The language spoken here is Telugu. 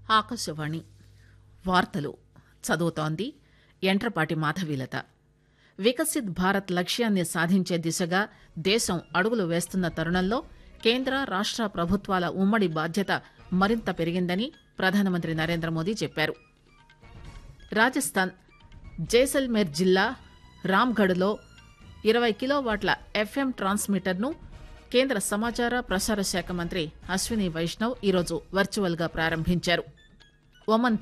ఆకాశవాణి వార్తలు చదువుతోంది ఎంట్రపాటి మాధవీలత వికసిత్ భారత్ లక్ష్యాన్ని సాధించే దిశగా దేశం అడుగులు వేస్తున్న తరుణంలో కేంద్ర రాష్ట ప్రభుత్వాల ఉమ్మడి బాధ్యత మరింత పెరిగిందని ప్రధానమంత్రి నరేంద్రమోదీ చెప్పారు రాజస్థాన్ జైసల్మేర్ జిల్లా రామ్గఢ్లో ఇరవై కిలోవాట్ల ఎఫ్ఎం ట్రాన్స్మిటర్ను కేంద్ర సమాచార ప్రసార శాఖ మంత్రి అశ్విని వైష్ణవ్ ఈరోజు వర్చువల్ గా ప్రారంభించారు ఒమన్